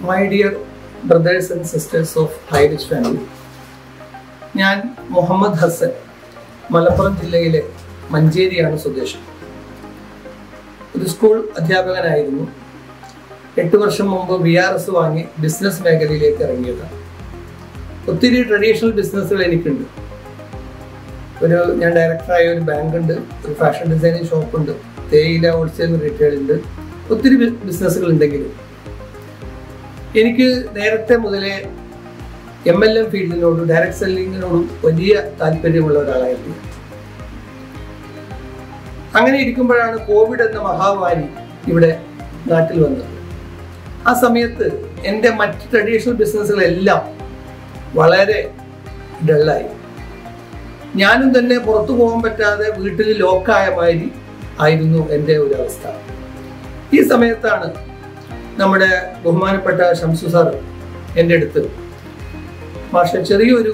my dear brothers and sisters of Highrich family ഞാൻ മുഹമ്മദ് ഹസൻ മലപ്പുറം ജില്ലയിലെ മഞ്ചേരിയാണ് സ്വദേശം ഒരു സ്കൂൾ അധ്യാപകനായിരുന്നു എട്ട് വർഷം മുമ്പ് ബി ആർ എസ് വാങ്ങി ബിസിനസ് മേഖലയിലേക്ക് ഇറങ്ങിയതാണ് ഒത്തിരി ട്രഡീഷണൽ ബിസിനസ്സുകൾ എനിക്കുണ്ട് ഒരു ഞാൻ ഡയറക്ടറായ ഒരു ബാങ്ക് ഉണ്ട് ഒരു ഫാഷൻ ഡിസൈനിങ് ഷോപ്പ് ഉണ്ട് തേയില ഹോൾസെയിൽ റീറ്റെയിൽ ഉണ്ട് ഒത്തിരി ബിസിനസ്സുകൾ ഉണ്ടെങ്കിലും എനിക്ക് നേരത്തെ മുതലേ എം എൽ എം ഫീൽഡിനോടും ഡയറക്ട് സെല്ലിങ്ങിനോടും വലിയ താല്പര്യമുള്ള ഒരാളായിരുന്നു അങ്ങനെ ഇരിക്കുമ്പോഴാണ് കോവിഡ് എന്ന മഹാമാരി ഇവിടെ നാട്ടിൽ വന്നത് ആ സമയത്ത് എൻ്റെ മറ്റ് ട്രഡീഷണൽ ബിസിനസ്സുകളെല്ലാം വളരെ ഡള്ളായി ഞാനും തന്നെ പുറത്തു പോകാൻ പറ്റാതെ വീട്ടിൽ ലോക്കായ മാതിരി ആയിരുന്നു എൻ്റെ ഒരു അവസ്ഥ ഈ സമയത്താണ് നമ്മുടെ ബഹുമാനപ്പെട്ട ഷംസു സാർ എൻ്റെ അടുത്ത് മാഷ ചെറിയൊരു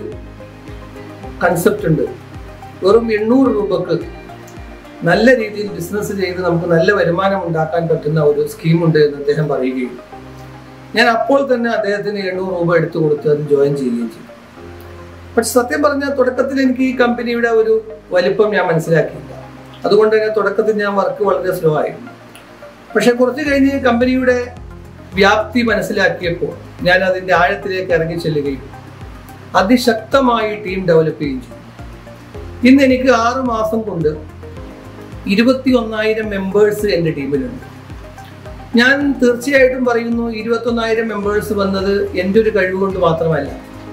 കൺസെപ്റ്റ് ഉണ്ട് വെറും എണ്ണൂറ് രൂപക്ക് നല്ല രീതിയിൽ ബിസിനസ് ചെയ്ത് നമുക്ക് നല്ല വരുമാനം ഉണ്ടാക്കാൻ പറ്റുന്ന ഒരു സ്കീമുണ്ട് എന്ന് അദ്ദേഹം പറയുകയും ഞാൻ അപ്പോൾ തന്നെ അദ്ദേഹത്തിന് എണ്ണൂറ് രൂപ എടുത്തു കൊടുത്ത് അത് ജോയിൻ ചെയ്യുകയും ചെയ്തു പക്ഷെ സത്യം പറഞ്ഞാൽ തുടക്കത്തിൽ എനിക്ക് ഈ കമ്പനിയുടെ ഒരു വലിപ്പം ഞാൻ മനസ്സിലാക്കിയില്ല അതുകൊണ്ട് തന്നെ തുടക്കത്തിൽ ഞാൻ വർക്ക് വളരെ സ്ലോ ആയിരുന്നു പക്ഷെ കുറച്ച് കഴിഞ്ഞ് ഈ കമ്പനിയുടെ വ്യാപ്തി മനസ്സിലാക്കിയപ്പോൾ ഞാൻ അതിന്റെ ആഴത്തിലേക്ക് ഇറങ്ങി ചെല്ലുകയും അതിശക്തമായി ടീം ഡെവലപ്പ് ചെയ്യുകയും ചെയ്തു ഇന്ന് എനിക്ക് ആറ് മാസം കൊണ്ട് ഇരുപത്തി ഒന്നായിരം മെമ്പേഴ്സ് എൻ്റെ ടീമിലുണ്ട് ഞാൻ തീർച്ചയായിട്ടും പറയുന്നു ഇരുപത്തി ഒന്നായിരം മെമ്പേഴ്സ് വന്നത് എൻ്റെ ഒരു കഴിവുകൊണ്ട് മാത്രമല്ല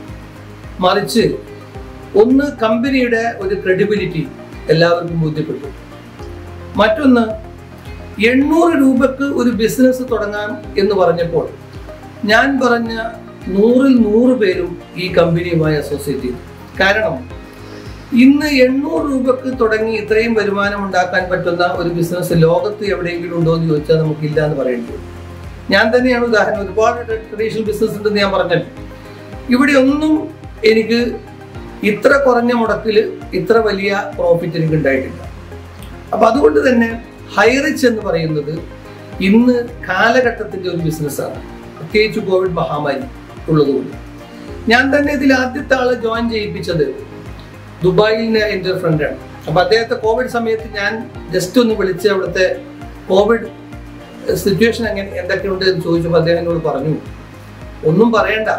മറിച്ച് ഒന്ന് കമ്പനിയുടെ ഒരു ക്രെഡിബിലിറ്റി എല്ലാവർക്കും ബോധ്യപ്പെട്ടു മറ്റൊന്ന് എണ്ണൂറ് രൂപക്ക് ഒരു ബിസിനസ് തുടങ്ങാം എന്ന് പറഞ്ഞപ്പോൾ ഞാൻ പറഞ്ഞ നൂറിൽ നൂറ് പേരും ഈ കമ്പനിയുമായി അസോസിയേറ്റ് ചെയ്തു കാരണം ഇന്ന് എണ്ണൂറ് രൂപക്ക് തുടങ്ങി ഇത്രയും വരുമാനം ഉണ്ടാക്കാൻ പറ്റുന്ന ഒരു ബിസിനസ് ലോകത്ത് എവിടെയെങ്കിലും ഉണ്ടോ എന്ന് ചോദിച്ചാൽ നമുക്കില്ല എന്ന് പറയേണ്ടി വരും ഞാൻ തന്നെയാണ് ഉദാഹരണം ഒരുപാട് ട്രഡീഷണൽ ബിസിനസ് ഉണ്ടെന്ന് ഞാൻ പറഞ്ഞല്ലോ ഇവിടെ ഒന്നും എനിക്ക് ഇത്ര കുറഞ്ഞ മുടക്കിൽ ഇത്ര വലിയ പ്രോഫിറ്റ് എനിക്ക് ഉണ്ടായിട്ടില്ല അപ്പൊ അതുകൊണ്ട് തന്നെ ഹൈറിച്ച് എന്ന് പറയുന്നത് ഇന്ന് കാലഘട്ടത്തിന്റെ ഒരു ബിസിനസ്സാണ് പ്രത്യേകിച്ച് കോവിഡ് മഹാമാരി ഉള്ളതുകൊണ്ട് ഞാൻ തന്നെ ഇതിൽ ആദ്യത്തെ ആളെ ജോയിൻ ചെയ്യിപ്പിച്ചത് ദുബായിലെ എൻ്റെ ഒരു ഫ്രണ്ടാണ് അപ്പൊ അദ്ദേഹത്തെ കോവിഡ് സമയത്ത് ഞാൻ ജസ്റ്റ് ഒന്ന് വിളിച്ച് അവിടുത്തെ കോവിഡ് സിറ്റുവേഷൻ എങ്ങനെ എന്തൊക്കെയുണ്ട് എന്ന് ചോദിച്ചപ്പോൾ അദ്ദേഹം എന്നോട് പറഞ്ഞു ഒന്നും പറയണ്ട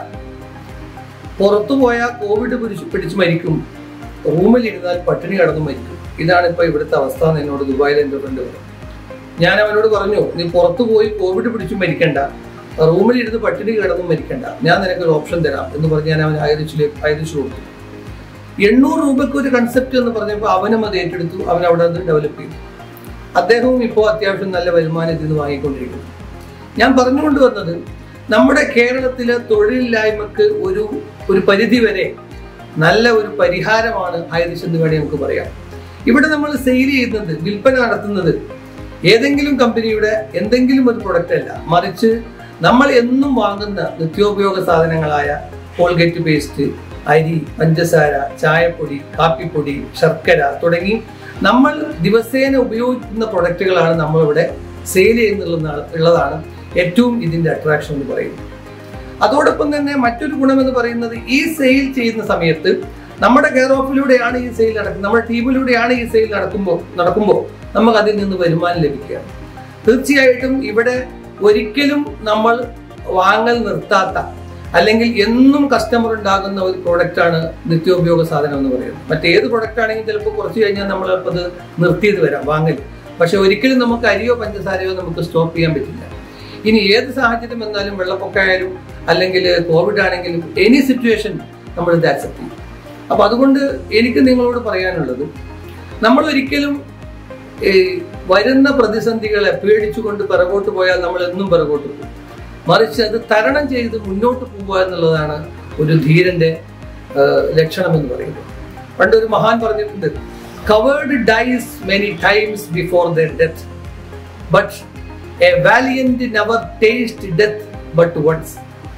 പുറത്തു പോയാൽ കോവിഡ് പിടിച്ച് പിടിച്ച് മരിക്കും റൂമിൽ ഇരുന്നാൽ പട്ടിണി കടന്നു മരിക്കും ഇതാണ് ഇപ്പൊ ഇവിടുത്തെ അവസ്ഥ എന്ന് എന്നോട് ദുബായിൽ എൻ്റെ ഫ്രണ്ട് പറഞ്ഞു ഞാൻ അവനോട് പറഞ്ഞു നീ പുറത്തു പോയി കോവിഡ് പിടിച്ച് മരിക്കണ്ട റൂമിൽ ഇരുന്ന് പട്ടിണി കിടന്നും മരിക്കണ്ട ഞാൻ നിനക്ക് ഒരു ഓപ്ഷൻ തരാം എന്ന് പറഞ്ഞ് ഞാൻ അവൻ ആയിരച്ചിലേക്ക് ആയിരച്ചു കൊടുത്തു എണ്ണൂറ് രൂപയ്ക്ക് ഒരു കൺസെപ്റ്റ് എന്ന് പറഞ്ഞപ്പോൾ അവനും അത് ഏറ്റെടുത്തു അവൻ അവിടെ നിന്ന് ഡെവലപ്പ് ചെയ്തു അദ്ദേഹവും ഇപ്പോൾ അത്യാവശ്യം നല്ല വരുമാനം ഇതിൽ നിന്ന് വാങ്ങിക്കൊണ്ടിരിക്കുന്നു ഞാൻ പറഞ്ഞുകൊണ്ട് വന്നത് നമ്മുടെ കേരളത്തിലെ തൊഴിലില്ലായ്മക്ക് ഒരു ഒരു പരിധി വരെ നല്ല ഒരു പരിഹാരമാണ് ഹൈറിച്ച് എന്ന് വേണേൽ നമുക്ക് പറയാം ഇവിടെ നമ്മൾ സെയിൽ ചെയ്യുന്നത് വിൽപ്പന നടത്തുന്നത് ഏതെങ്കിലും കമ്പനിയുടെ എന്തെങ്കിലും ഒരു പ്രൊഡക്റ്റ് അല്ല മറിച്ച് നമ്മൾ എന്നും വാങ്ങുന്ന നിത്യോപയോഗ സാധനങ്ങളായ കോൾഗേറ്റ് പേസ്റ്റ് അരി പഞ്ചസാര ചായപ്പൊടി കാപ്പിപ്പൊടി ശർക്കര തുടങ്ങി നമ്മൾ ദിവസേന ഉപയോഗിക്കുന്ന പ്രൊഡക്റ്റുകളാണ് നമ്മളിവിടെ സെയിൽ ചെയ്യുന്നുള്ളതാണ് ഉള്ളതാണ് ഏറ്റവും ഇതിന്റെ അട്രാക്ഷൻ എന്ന് പറയുന്നത് അതോടൊപ്പം തന്നെ മറ്റൊരു ഗുണം എന്ന് പറയുന്നത് ഈ സെയിൽ ചെയ്യുന്ന സമയത്ത് നമ്മുടെ കെയർ ഓഫിലൂടെയാണ് ഈ സെയിൽ നടക്കുന്നത് നമ്മുടെ ടീമിലൂടെയാണ് ഈ സെയിൽ നടക്കുമ്പോൾ നടക്കുമ്പോൾ നമുക്ക് അതിൽ നിന്ന് വരുമാനം ലഭിക്കുകയാണ് തീർച്ചയായിട്ടും ഇവിടെ ഒരിക്കലും നമ്മൾ വാങ്ങൽ നിർത്താത്ത അല്ലെങ്കിൽ എന്നും കസ്റ്റമർ ഉണ്ടാകുന്ന ഒരു പ്രോഡക്റ്റ് ആണ് നിത്യോപയോഗ സാധനം എന്ന് പറയുന്നത് മറ്റേത് പ്രൊഡക്റ്റ് ആണെങ്കിൽ ചിലപ്പോൾ കുറച്ച് കഴിഞ്ഞാൽ നമ്മൾ അത് നിർത്തിയത് വരാം വാങ്ങൽ പക്ഷെ ഒരിക്കലും നമുക്ക് അരിയോ പഞ്ചസാരയോ നമുക്ക് സ്റ്റോപ്പ് ചെയ്യാൻ പറ്റില്ല ഇനി ഏത് സാഹചര്യം വന്നാലും വെള്ളപ്പൊക്കമായാലും അല്ലെങ്കിൽ കോവിഡ് ആണെങ്കിലും എനി സിറ്റുവേഷൻ നമ്മൾ ഇത് ആക്സെപ്റ്റ് ചെയ്യും അപ്പൊ അതുകൊണ്ട് എനിക്ക് നിങ്ങളോട് പറയാനുള്ളത് നമ്മൾ ഒരിക്കലും ഈ വരുന്ന പ്രതിസന്ധികളെ പേടിച്ചുകൊണ്ട് പിറകോട്ട് പോയാൽ നമ്മൾ എന്നും പിറകോട്ട് പോകും മറിച്ച് അത് തരണം ചെയ്ത് മുന്നോട്ട് പോവുക എന്നുള്ളതാണ് ഒരു ധീരന്റെ ആ, ലക്ഷണം എന്ന് പറയുന്നത് പണ്ട് ഒരു മഹാൻ പറഞ്ഞിട്ടുണ്ട് cowards die many times before the death but a valiant never taste death but once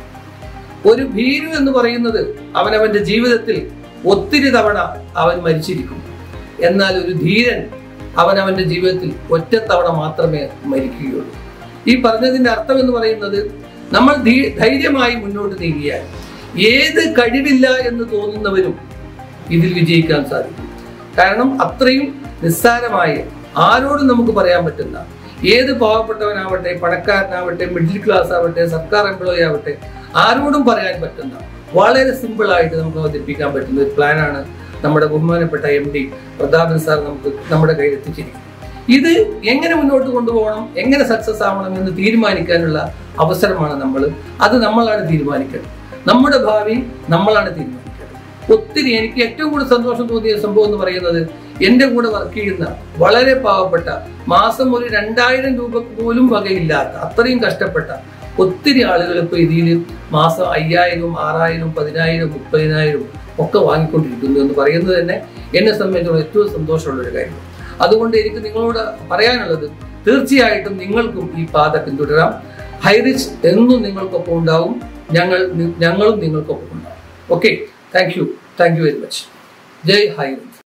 ഒരു ഭീരു എന്ന് പറയുന്നത് അവനവന്റെ ജീവിതത്തിൽ ഒത്തിരി തവണ അവൻ മരിച്ചിരിക്കും എന്നാൽ ഒരു ധീരൻ അവനവന്റെ ജീവിതത്തിൽ ഒറ്റത്തവണ മാത്രമേ മരിക്കുകയുള്ളൂ ഈ പറഞ്ഞതിന്റെ അർത്ഥം എന്ന് പറയുന്നത് നമ്മൾ ധീ- ധൈര്യമായി മുന്നോട്ട് നീങ്ങിയാൽ ഏത് കഴിവില്ല എന്ന് തോന്നുന്നവരും ഇതിൽ വിജയിക്കാൻ സാധിക്കും കാരണം അത്രയും നിസ്സാരമായ ആരോടും നമുക്ക് പറയാൻ പറ്റുന്ന ഏത് പാവപ്പെട്ടവനാവട്ടെ പണക്കാരനാവട്ടെ മിഡിൽ ക്ലാസ് ആവട്ടെ സർക്കാർ എംപ്ലോയി ആവട്ടെ ആരോടും പറയാൻ പറ്റുന്ന വളരെ സിമ്പിൾ ആയിട്ട് നമുക്ക് അവതരിപ്പിക്കാൻ പറ്റുന്ന ഒരു പ്ലാനാണ് നമ്മുടെ ബഹുമാനപ്പെട്ട എം ഡി പ്രതാപൻ സാർ നമുക്ക് നമ്മുടെ കയ്യിൽ എത്തിച്ചിരിക്കുന്നത് ഇത് എങ്ങനെ മുന്നോട്ട് കൊണ്ടുപോകണം എങ്ങനെ സക്സസ് ആവണം എന്ന് തീരുമാനിക്കാനുള്ള അവസരമാണ് നമ്മൾ അത് നമ്മളാണ് തീരുമാനിക്കേണ്ടത് നമ്മുടെ ഭാവി നമ്മളാണ് തീരുമാനിക്കേണ്ടത് ഒത്തിരി എനിക്ക് ഏറ്റവും കൂടുതൽ സന്തോഷം തോന്നിയ സംഭവം എന്ന് പറയുന്നത് എന്റെ കൂടെ വർക്ക് ചെയ്യുന്ന വളരെ പാവപ്പെട്ട മാസം ഒരു രണ്ടായിരം രൂപ പോലും വകയില്ലാത്ത അത്രയും കഷ്ടപ്പെട്ട ഒത്തിരി ആളുകൾ ഇപ്പൊ ഇതിൽ മാസം അയ്യായിരം ആറായിരം പതിനായിരം മുപ്പതിനായിരം ഒക്കെ വാങ്ങിക്കൊണ്ടിരിക്കുന്നു എന്ന് പറയുന്നത് തന്നെ എന്നെ സംബന്ധിച്ചിടത്തോളം ഏറ്റവും സന്തോഷമുള്ള ഒരു കാര്യം അതുകൊണ്ട് എനിക്ക് നിങ്ങളോട് പറയാനുള്ളത് തീർച്ചയായിട്ടും നിങ്ങൾക്കും ഈ പാത പിന്തുടരാം ഹൈറിച്ച് എന്നും നിങ്ങൾക്കൊപ്പം ഉണ്ടാവും ഞങ്ങൾ ഞങ്ങളും നിങ്ങൾക്കൊപ്പം ഉണ്ടാവും okay thank you thank you very much ജയ് ഹൈറിച്ച്